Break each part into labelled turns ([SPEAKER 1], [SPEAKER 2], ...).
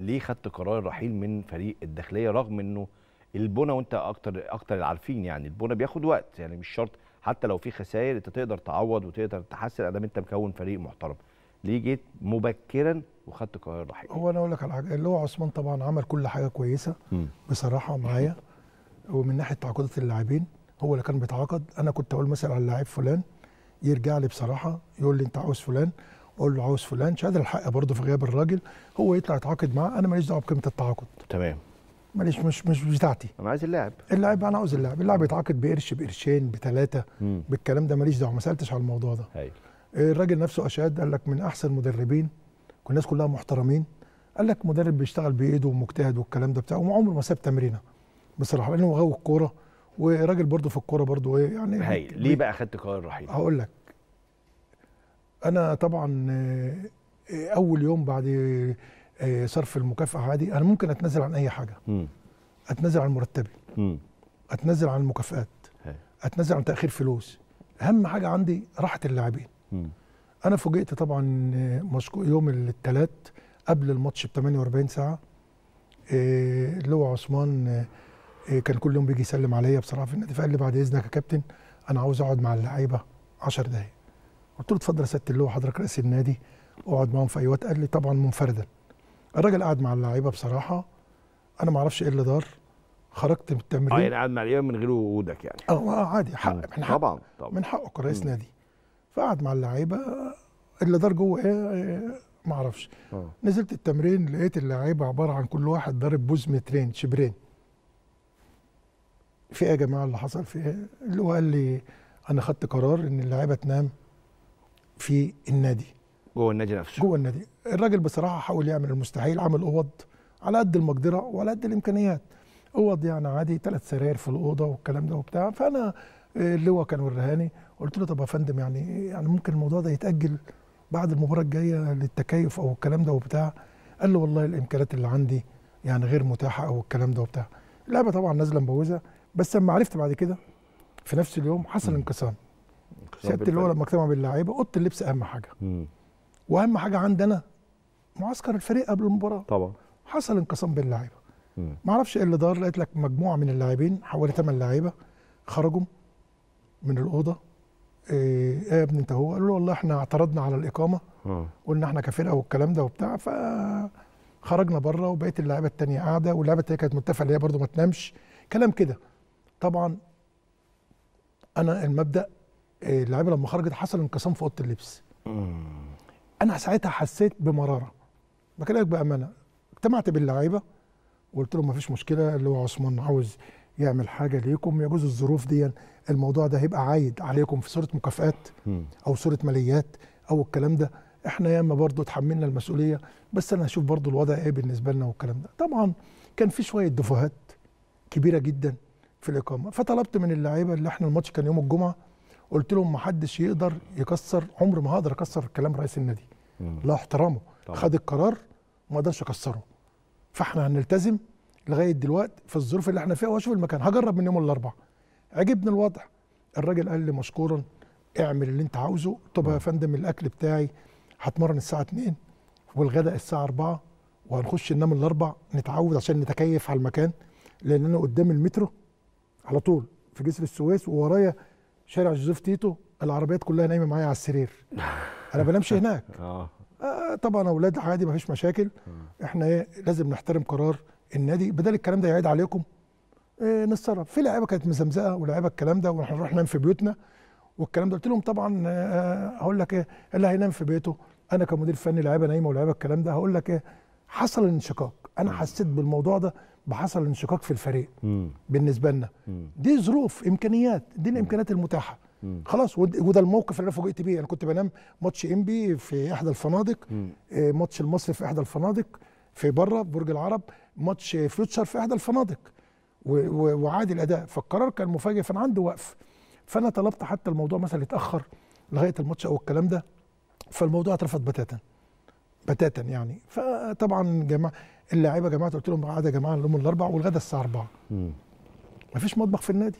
[SPEAKER 1] ليه خدت قرار الرحيل من فريق الداخليه رغم انه البنى وانت اكتر اكتر العارفين يعني البنى بياخد وقت يعني مش شرط حتى لو في خسائر انت تقدر تعوض وتقدر تحسن ادام انت مكون فريق محترم ليه جيت مبكرا وخدت قرار الرحيل
[SPEAKER 2] هو انا اقول لك على حاجه اللي هو عثمان طبعا عمل كل حاجه كويسه
[SPEAKER 1] مم.
[SPEAKER 2] بصراحه معايا ومن ناحيه تعاقدات اللاعبين هو اللي كان بيتعاقد انا كنت اقول مثلا على اللاعب فلان يرجع لي بصراحه يقول لي انت عاوز فلان اقول له عاوز فلان مش قادر الحق برضه في غياب الراجل هو يطلع يتعاقد معاه انا ماليش دعوه بقيمه التعاقد
[SPEAKER 1] تمام
[SPEAKER 2] ماليش مش مش بتاعتي
[SPEAKER 1] انا عايز اللاعب
[SPEAKER 2] اللاعب انا عاوز اللاعب اللاعب يتعاقد بقرش بقرشين بثلاثه
[SPEAKER 1] مم.
[SPEAKER 2] بالكلام ده ماليش دعوه ما سالتش على الموضوع ده
[SPEAKER 1] هايل
[SPEAKER 2] الراجل نفسه اشاد قال لك من احسن المدربين الناس كلها محترمين قال لك مدرب بيشتغل بايده ومجتهد والكلام ده بتاعه وعمره ما ساب تمرينه بصراحه لانه هو غاوي الكوره وراجل برضه في الكوره برضه ايه يعني
[SPEAKER 1] هايل ليه بقى خدت قرار الرحيل
[SPEAKER 2] هقول لك انا طبعا آه، آه، اول يوم بعد آه، صرف المكافاه عادي انا ممكن اتنازل عن اي حاجه
[SPEAKER 1] مم.
[SPEAKER 2] اتنازل عن مرتبي
[SPEAKER 1] مم.
[SPEAKER 2] اتنازل عن المكافآت
[SPEAKER 1] هاي.
[SPEAKER 2] اتنازل عن تاخير فلوس اهم حاجه عندي راحه اللاعبين
[SPEAKER 1] مم.
[SPEAKER 2] انا فوجئت طبعا آه، مشكو يوم الثلاث قبل الماتش ب 48 ساعه آه، اللي هو عثمان آه، آه، كان كل يوم بيجي يسلم عليا بصراحه في النادي فقال لي بعد اذنك يا كابتن انا عاوز اقعد مع اللعيبه 10 دقائق قلت له اتفضل يا سياده اللواء حضرتك رئيس النادي اقعد معاهم في اي وقت قال لي طبعا منفردا الراجل قعد مع اللعيبه بصراحه انا ما اعرفش ايه اللي دار خرجت من
[SPEAKER 1] اه
[SPEAKER 2] التمرين
[SPEAKER 1] يعني قاعد مع اللعيبه من غير وجودك يعني
[SPEAKER 2] اه آه، عادي حق
[SPEAKER 1] مم.
[SPEAKER 2] من حق
[SPEAKER 1] طبعا طبعا
[SPEAKER 2] من حقه كرئيس
[SPEAKER 1] مم.
[SPEAKER 2] نادي فقعد مع اللعيبه اللي دار جوه ايه إيه، ما اعرفش
[SPEAKER 1] اه
[SPEAKER 2] نزلت التمرين لقيت اللعيبه عباره عن كل واحد ضارب بوز مترين شبرين في ايه يا جماعه اللي حصل في ايه اللي هو قال لي انا خدت قرار ان اللعيبه تنام في النادي
[SPEAKER 1] جوه النادي نفسه
[SPEAKER 2] جوه النادي الراجل بصراحه حاول يعمل المستحيل عمل اوض على قد المقدره وعلى قد الامكانيات اوض يعني عادي ثلاث سراير في الاوضه والكلام ده وبتاع فانا آه، اللواء كان ورهاني قلت له طب يا فندم يعني يعني ممكن الموضوع ده يتاجل بعد المباراه الجايه للتكيف او الكلام ده وبتاع قال له والله الامكانيات اللي عندي يعني غير متاحه او الكلام ده وبتاع اللعبه طبعا نازله مبوزه بس لما عرفت بعد كده في نفس اليوم حصل
[SPEAKER 1] مم.
[SPEAKER 2] انقسام سياده اللواء لما اجتمع باللعيبه اوضه اللبس اهم حاجه
[SPEAKER 1] مم.
[SPEAKER 2] واهم حاجه عندنا معسكر الفريق قبل المباراه
[SPEAKER 1] طبعا
[SPEAKER 2] حصل انقسام بين اللعيبه
[SPEAKER 1] مم.
[SPEAKER 2] ما اعرفش ايه اللي دار لقيت لك مجموعه من اللاعبين حوالي 8 لعيبه خرجوا من الاوضه ايه إيه يا ابني انت هو قالوا له والله احنا اعترضنا على الاقامه
[SPEAKER 1] اه
[SPEAKER 2] قلنا احنا كفرقه والكلام ده وبتاع فخرجنا بره وبقيه اللعيبه التانية قاعده واللعيبه التانية كانت متفقه ان هي برده ما تنامش كلام كده طبعا انا المبدا إيه، اللعيبه لما خرجت حصل انقسام في اوضه اللبس
[SPEAKER 1] مم.
[SPEAKER 2] انا ساعتها حسيت بمراره بكلمك بامانه اجتمعت باللعيبه وقلت لهم مفيش مشكله اللي هو عثمان عاوز يعمل حاجه ليكم يجوز الظروف دي الموضوع ده هيبقى عايد عليكم في صوره مكافآت
[SPEAKER 1] مم.
[SPEAKER 2] او صوره ماليات او الكلام ده احنا ياما برضو اتحملنا المسؤوليه بس انا هشوف برضو الوضع ايه بالنسبه لنا والكلام ده طبعا كان في شويه دفوهات كبيره جدا في الاقامه فطلبت من اللعيبه اللي احنا الماتش كان يوم الجمعه قلت لهم ما حدش يقدر يكسر عمر ما هقدر اكسر كلام رئيس النادي
[SPEAKER 1] مم.
[SPEAKER 2] لا احترامه
[SPEAKER 1] طبعا.
[SPEAKER 2] خد القرار ما اقدرش اكسره فاحنا هنلتزم لغايه دلوقتي في الظروف اللي احنا فيها واشوف المكان هجرب من يوم الاربعاء عجبني الوضع الراجل قال لي مشكورا اعمل اللي انت عاوزه طب يا
[SPEAKER 1] مم.
[SPEAKER 2] فندم الاكل بتاعي هتمرن الساعه 2 والغداء الساعه 4 وهنخش ننام الاربع نتعود عشان نتكيف على المكان لان انا قدام المترو على طول في جسر السويس وورايا شارع جوزيف تيتو العربيات كلها نايمه معايا على السرير انا بنامش هناك
[SPEAKER 1] اه
[SPEAKER 2] آه طبعا اولاد عادي مفيش مشاكل احنا ايه لازم نحترم قرار النادي بدل الكلام ده يعيد عليكم إيه نتصرف في لعيبه كانت مزمزقه ولاعيبه الكلام ده واحنا نروح ننام في بيوتنا والكلام ده قلت لهم طبعا آه، هقول لك ايه اللي هينام في بيته انا كمدير فني لعيبه نايمه ولاعيبه الكلام ده هقول لك ايه حصل انشقاق انا حسيت بالموضوع ده بحصل انشقاق في الفريق
[SPEAKER 1] مم.
[SPEAKER 2] بالنسبه لنا
[SPEAKER 1] مم.
[SPEAKER 2] دي ظروف امكانيات دي الامكانيات المتاحه
[SPEAKER 1] مم.
[SPEAKER 2] خلاص ود- وده الموقف اللي انا فوجئت بيه انا كنت بنام ماتش انبي في احدى الفنادق
[SPEAKER 1] مم.
[SPEAKER 2] آه، ماتش المصري في احدى الفنادق في بره برج العرب ماتش فيوتشر في احدى الفنادق و- و- وعادي الاداء فالقرار كان مفاجئ فانا عندي وقف فانا طلبت حتى الموضوع مثلا يتاخر لغايه الماتش او الكلام ده فالموضوع اترفض بتاتا بتاتا يعني فطبعا جماعه اللاعيبه جماعه قلت لهم عادي يا جماعه يوم الاربع والغدا الساعه 4
[SPEAKER 1] مم.
[SPEAKER 2] مفيش مطبخ في النادي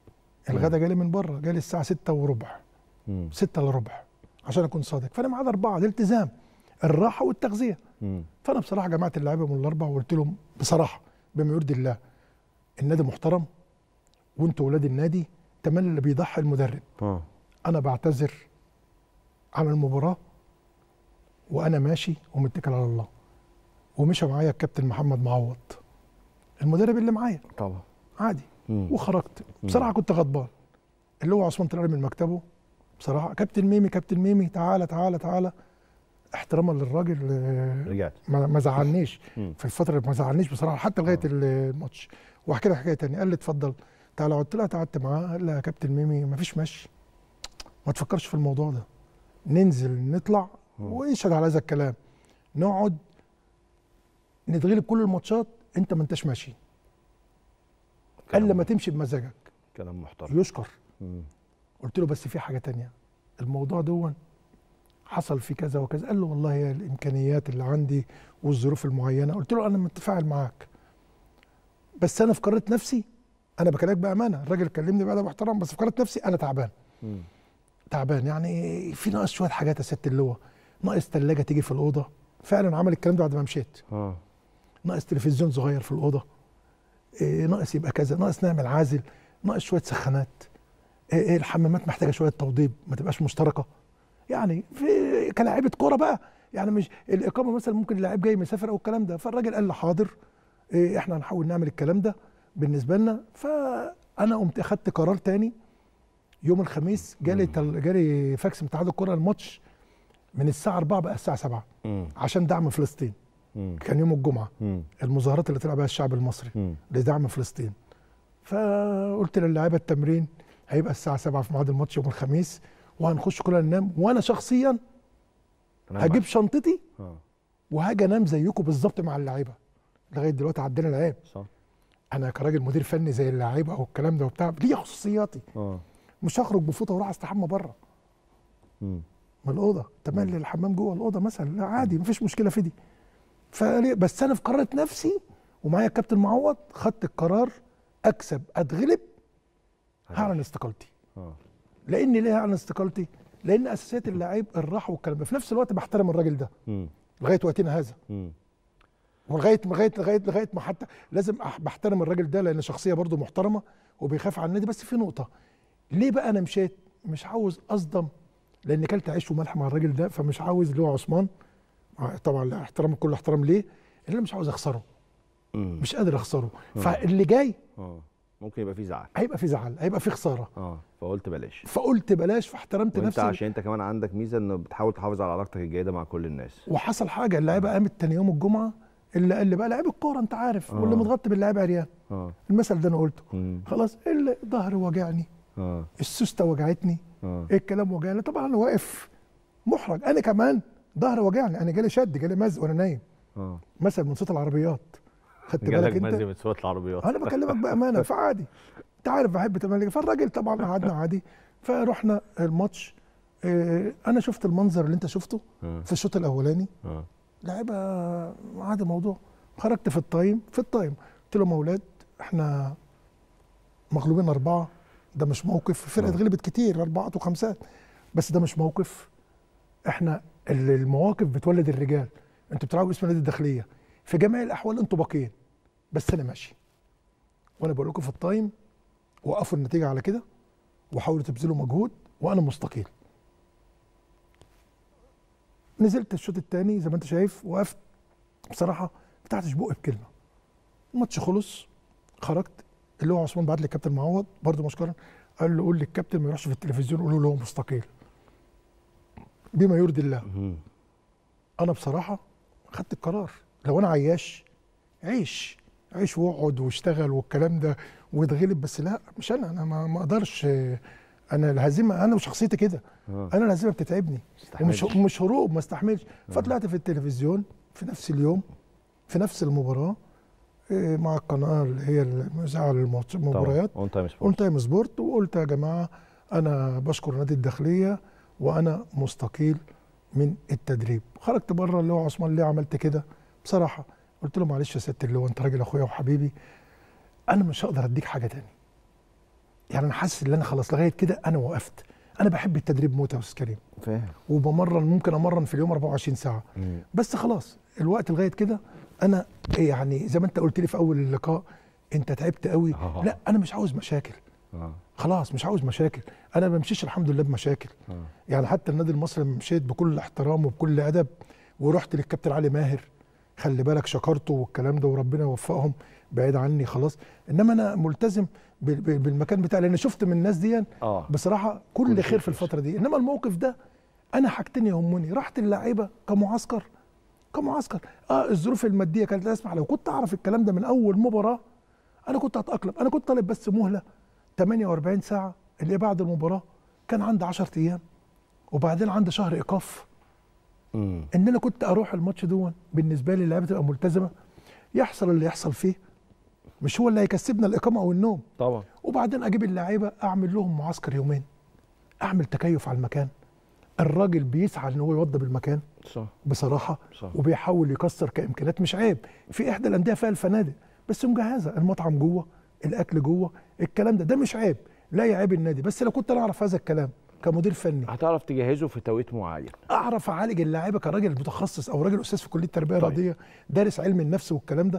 [SPEAKER 2] الغدا جالي من بره جالي الساعه 6 وربع
[SPEAKER 1] مم.
[SPEAKER 2] 6 الا ربع عشان اكون صادق فانا معاد اربعه ده التزام الراحه والتغذيه
[SPEAKER 1] مم.
[SPEAKER 2] فانا بصراحه جمعت اللعيبه من الاربعه وقلت لهم بصراحه بما يرضي الله النادي محترم وانتوا ولاد النادي تملي اللي بيضحي المدرب
[SPEAKER 1] اه
[SPEAKER 2] انا بعتذر عن المباراه وانا ماشي ومتكل على الله ومشى معايا الكابتن محمد معوض المدرب اللي معايا
[SPEAKER 1] طبعا
[SPEAKER 2] عادي
[SPEAKER 1] مم.
[SPEAKER 2] وخرجت بصراحه كنت غضبان اللي هو عثمان طلع من مكتبه بصراحه كابتن ميمي كابتن ميمي تعالى تعالى تعالى احتراما للراجل آه،
[SPEAKER 1] رجعت
[SPEAKER 2] ما ما زعلنيش
[SPEAKER 1] مم.
[SPEAKER 2] في الفتره ما زعلنيش بصراحه حتى لغايه الماتش واحكي لك حكايه تانية قال لي اتفضل تعالى قلت له قعدت معاه قال لي يا كابتن ميمي ما فيش مشي ما تفكرش في الموضوع ده ننزل نطلع ويشهد على هذا الكلام نقعد نتغلب كل الماتشات انت ما انتش ماشي قال
[SPEAKER 1] كلام-
[SPEAKER 2] لما تمشي بمزاجك
[SPEAKER 1] كلام محترم
[SPEAKER 2] يشكر
[SPEAKER 1] مم.
[SPEAKER 2] قلت له بس في حاجه تانية الموضوع دون حصل في كذا وكذا قال له والله هي الامكانيات اللي عندي والظروف المعينه قلت له انا متفاعل معاك بس انا في قرارة نفسي انا بكلمك بامانه الراجل كلمني بقى باحترام بس في قرارة نفسي انا تعبان
[SPEAKER 1] مم.
[SPEAKER 2] تعبان يعني في ناقص شويه حاجات يا ست اللواء ناقص ثلاجه تيجي في الاوضه فعلا عمل الكلام ده بعد ما مشيت
[SPEAKER 1] اه
[SPEAKER 2] ناقص تلفزيون صغير في الاوضه إيه ناقص يبقى كذا ناقص نعمل عازل ناقص شويه سخانات إيه إيه الحمامات محتاجه شويه توضيب ما تبقاش مشتركه يعني في كلاعيبه كوره بقى يعني مش الاقامه مثلا ممكن اللاعب جاي مسافر او الكلام ده فالراجل قال لي حاضر إيه احنا هنحاول نعمل الكلام ده بالنسبه لنا فانا قمت اخدت قرار تاني يوم الخميس جالي تل... جالي فاكس من اتحاد الكوره الماتش من الساعه 4 بقى الساعه 7
[SPEAKER 1] مم.
[SPEAKER 2] عشان دعم فلسطين
[SPEAKER 1] مم.
[SPEAKER 2] كان يوم الجمعه
[SPEAKER 1] مم.
[SPEAKER 2] المظاهرات اللي طلع بها الشعب المصري
[SPEAKER 1] مم.
[SPEAKER 2] لدعم فلسطين فقلت للاعيبه التمرين هيبقى الساعه 7 في ميعاد الماتش يوم الخميس وهنخش كلنا ننام وانا شخصيا
[SPEAKER 1] تمام
[SPEAKER 2] هجيب
[SPEAKER 1] معاك.
[SPEAKER 2] شنطتي
[SPEAKER 1] اه
[SPEAKER 2] وهاجي انام زيكم بالظبط مع اللعيبه لغايه دلوقتي عدينا العيب
[SPEAKER 1] صح
[SPEAKER 2] انا كراجل مدير فني زي اللعيبه او الكلام ده وبتاع ليا خصوصياتي
[SPEAKER 1] اه
[SPEAKER 2] مش هخرج بفوطه واروح استحمى بره
[SPEAKER 1] مم.
[SPEAKER 2] من الاوضه تملي الحمام جوه الاوضه مثلا لا عادي مفيش مشكله في دي فليه بس انا في قرارة نفسي ومعايا الكابتن معوض خدت القرار اكسب اتغلب هعلن استقالتي
[SPEAKER 1] اه
[SPEAKER 2] لان ليه هعلن استقالتي لان اساسيات اللعيب الراحه والكلام ده في نفس الوقت بحترم الراجل ده
[SPEAKER 1] مم.
[SPEAKER 2] لغايه وقتنا هذا
[SPEAKER 1] مم.
[SPEAKER 2] ولغايه لغايه لغايه لغايه ما حتى لازم أح- بحترم الراجل ده لان شخصيه برضه محترمه وبيخاف على النادي بس في نقطه ليه بقى انا مشيت مش عاوز اصدم لان كلت عيش وملح مع الراجل ده فمش عاوز اللي هو عثمان مع- طبعا لا احترام كل احترام ليه اللي انا مش عاوز اخسره
[SPEAKER 1] مم.
[SPEAKER 2] مش قادر اخسره فاللي جاي
[SPEAKER 1] اه ممكن يبقى في زعل
[SPEAKER 2] هيبقى في زعل هيبقى في خساره
[SPEAKER 1] اه فقلت بلاش
[SPEAKER 2] فقلت بلاش فاحترمت
[SPEAKER 1] وانت
[SPEAKER 2] نفسي
[SPEAKER 1] عشان انت كمان عندك ميزه انه بتحاول تحافظ على علاقتك الجيده مع كل الناس
[SPEAKER 2] وحصل حاجه اللعيبه قامت تاني يوم الجمعه اللي قال لي بقى لعيب الكوره انت عارف
[SPEAKER 1] آه.
[SPEAKER 2] واللي متغطي باللعيب عريان
[SPEAKER 1] اه
[SPEAKER 2] المثل ده انا قلته
[SPEAKER 1] مم.
[SPEAKER 2] خلاص اللي ظهري وجعني
[SPEAKER 1] اه
[SPEAKER 2] السوسته وجعتني
[SPEAKER 1] اه
[SPEAKER 2] ايه الكلام وجعني طبعا انا واقف محرج انا كمان ظهري وجعني انا جالي شد جالي مزق وانا نايم
[SPEAKER 1] اه
[SPEAKER 2] مثلا من صوت العربيات خدت بالك
[SPEAKER 1] جالك
[SPEAKER 2] انت
[SPEAKER 1] مزي من صوت العربيات
[SPEAKER 2] انا بكلمك بامانه فعادي انت عارف بحب تملك فالراجل طبعا قعدنا عادي فرحنا الماتش اه انا شفت المنظر اللي انت شفته
[SPEAKER 1] اه
[SPEAKER 2] في الشوط الاولاني
[SPEAKER 1] اه
[SPEAKER 2] لعيبه عادي الموضوع خرجت في التايم في التايم قلت لهم يا اولاد احنا مغلوبين اربعه ده مش موقف فرقه
[SPEAKER 1] آه.
[SPEAKER 2] اتغلبت كتير اربعات وخمسات بس ده مش موقف احنا ال- المواقف بتولد الرجال انتوا بتلعبوا اسم نادي الداخليه في جميع الاحوال انتوا باقيين بس انا ماشي وانا بقول لكم في التايم وقفوا النتيجه على كده وحاولوا تبذلوا مجهود وانا مستقيل نزلت الشوط الثاني زي ما انت شايف وقفت بصراحه ما فتحتش بقي بكلمه الماتش خلص خرجت اللي هو عثمان بعت لي الكابتن معوض برضه مشكورا قال له قول للكابتن ما يروحش في التلفزيون قول له هو مستقيل بما يرضي الله
[SPEAKER 1] مم.
[SPEAKER 2] انا بصراحه خدت القرار لو انا عياش عيش عيش واقعد واشتغل والكلام ده واتغلب بس لا مش انا انا ما ما اقدرش انا الهزيمه انا وشخصيتي كده
[SPEAKER 1] اه
[SPEAKER 2] انا الهزيمه بتتعبني ومش
[SPEAKER 1] استحملش.
[SPEAKER 2] مش هروب ما استحملش فطلعت في التلفزيون في نفس اليوم في نفس المباراه إيه، مع القناه اللي هي المذيعه للمباريات
[SPEAKER 1] اون تايم سبورت
[SPEAKER 2] اون تايم سبورت وقلت يا جماعه انا بشكر نادي الداخليه وانا مستقيل من التدريب خرجت بره اللي هو عثمان ليه عملت كده بصراحه قلت له معلش يا ست اللي هو انت راجل اخويا وحبيبي انا مش هقدر اديك حاجه تاني يعني انا حاسس ان انا خلاص لغايه كده انا وقفت انا بحب التدريب موت يا استاذ كريم
[SPEAKER 1] فاهم
[SPEAKER 2] وبمرن ممكن امرن في اليوم 24 ساعه
[SPEAKER 1] مم.
[SPEAKER 2] بس خلاص الوقت لغايه كده انا يعني زي ما انت قلت لي في اول اللقاء انت تعبت قوي
[SPEAKER 1] آه.
[SPEAKER 2] لا انا مش عاوز مشاكل
[SPEAKER 1] اه
[SPEAKER 2] خلاص مش عاوز مشاكل انا ما بمشيش الحمد لله بمشاكل
[SPEAKER 1] اه
[SPEAKER 2] يعني حتى النادي المصري لما مشيت بكل احترام وبكل ادب ورحت للكابتن علي ماهر خلي بالك شكرته والكلام ده وربنا يوفقهم بعيد عني خلاص انما انا ملتزم بال- بال- بالمكان بتاعي لان شفت من الناس دي
[SPEAKER 1] اه
[SPEAKER 2] بصراحه كل,
[SPEAKER 1] كل
[SPEAKER 2] خير
[SPEAKER 1] خير
[SPEAKER 2] في
[SPEAKER 1] في
[SPEAKER 2] الفتره دي انما الموقف ده انا حاجتين يهمني راحت اللعيبه كمعسكر كمعسكر اه الظروف الماديه كانت لا تسمح لو كنت اعرف الكلام ده من اول مباراه انا كنت هتاقلم انا كنت طالب بس مهله 48 ساعه اللي بعد المباراه كان عندي 10 ايام وبعدين عندي شهر ايقاف
[SPEAKER 1] مم.
[SPEAKER 2] ان انا كنت اروح الماتش دون بالنسبه لي اللعيبه تبقى ملتزمه يحصل اللي يحصل فيه مش هو اللي هيكسبنا الاقامه او النوم
[SPEAKER 1] طبعا
[SPEAKER 2] وبعدين اجيب اللعيبه اعمل لهم معسكر يومين اعمل تكيف على المكان الراجل بيسعى ان هو يوضب المكان
[SPEAKER 1] صح
[SPEAKER 2] بصراحه
[SPEAKER 1] صح
[SPEAKER 2] وبيحاول يكسر كامكانيات مش عيب في احدى الانديه فيها الفنادق بس مجهزه المطعم جوه الاكل جوه الكلام ده ده مش عيب لا يعيب النادي بس لو كنت انا اعرف هذا الكلام كمدير فني
[SPEAKER 1] هتعرف تجهزه في توقيت معين
[SPEAKER 2] اعرف اعالج اللعيبه كراجل متخصص او راجل استاذ في كليه التربيه
[SPEAKER 1] طيب.
[SPEAKER 2] الرياضيه دارس علم النفس والكلام ده